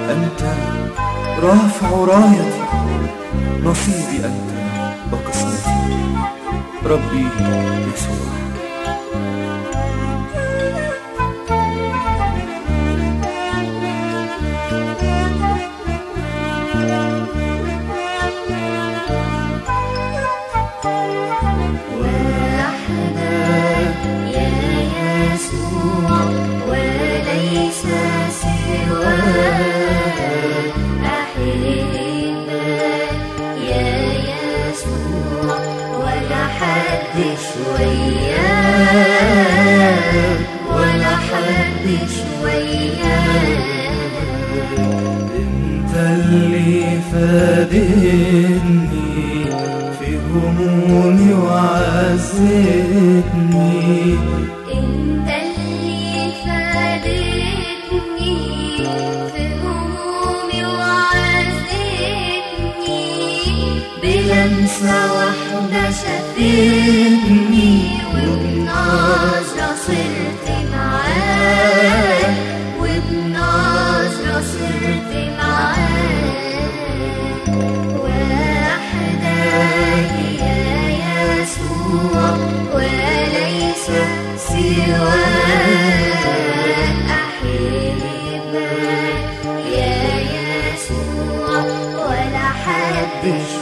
أنت رافع رايتي نصيبي أنت وقسمتي ربي يسوع وحدك يا يسوع وليس سواك أحبك يا يسوع ولا حد شوياك ولا حد شوياك انت اللي فادتني في همومي وعزتني انت اللي فادتني في همومي وعزتني بلمسة واحدة شفتني وبنظرة صرت معاك وبنظرة صرت معاك وحدك يا يسوع وليس سواك أحبك يا يسوع ولا حد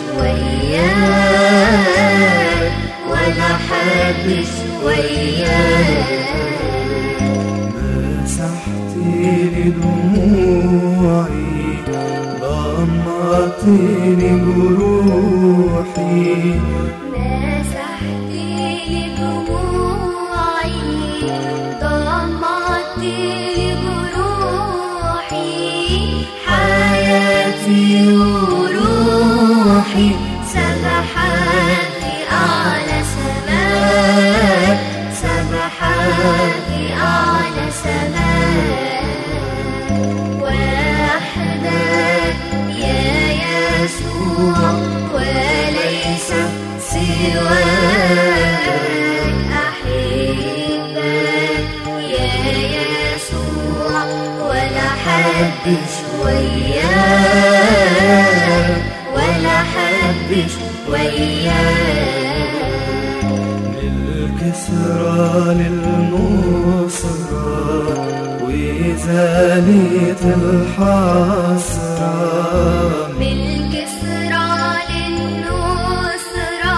شوياك ولا حد شوياك مسحتني دموعي ضمتني جروحي مسحت لي دموعي ضمت لي جروحي حياتي وروحي سبحت في أعلى سماك سبحت في أعلى سماك وحدك يا يسوع وليس سواك أحبك يا يسوع ولا حد شوياك ولا حد شوياك للكسرى للنصرة وإزالة الحسرة بالكسرى للنصرة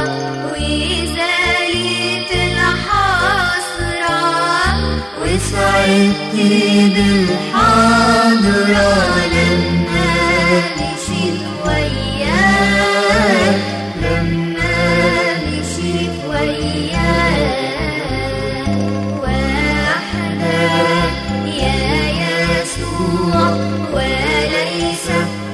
وإزالة الحسرة وسعدتي بالحضرة لما مشيت وياك لما مشيت وياك وحدك يا يسوع وليس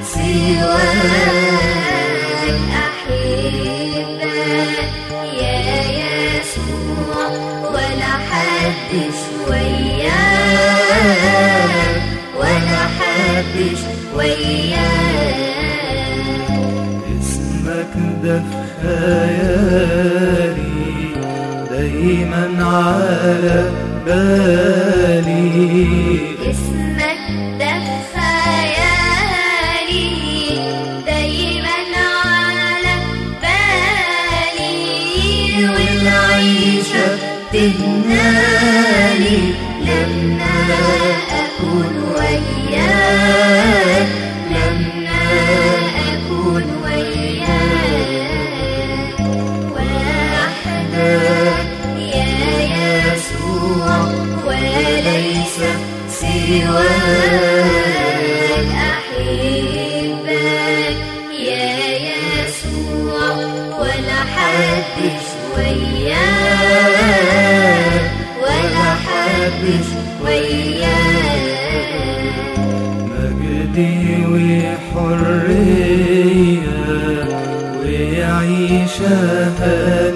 سواك أحبك يا يسوع ولا حد شوياك ولا حد شوياك اسمك ده في خيالي دايما على بالي اسمك ده في خيالي دايما على بالي والعيشة تهنالي لما أكون وياك لما أكون وياك وحدك يا يسوع وليس سواك أحبك يا يسوع ولا حد شوياك ولا حد شوياك مجدي وحرية وعيشة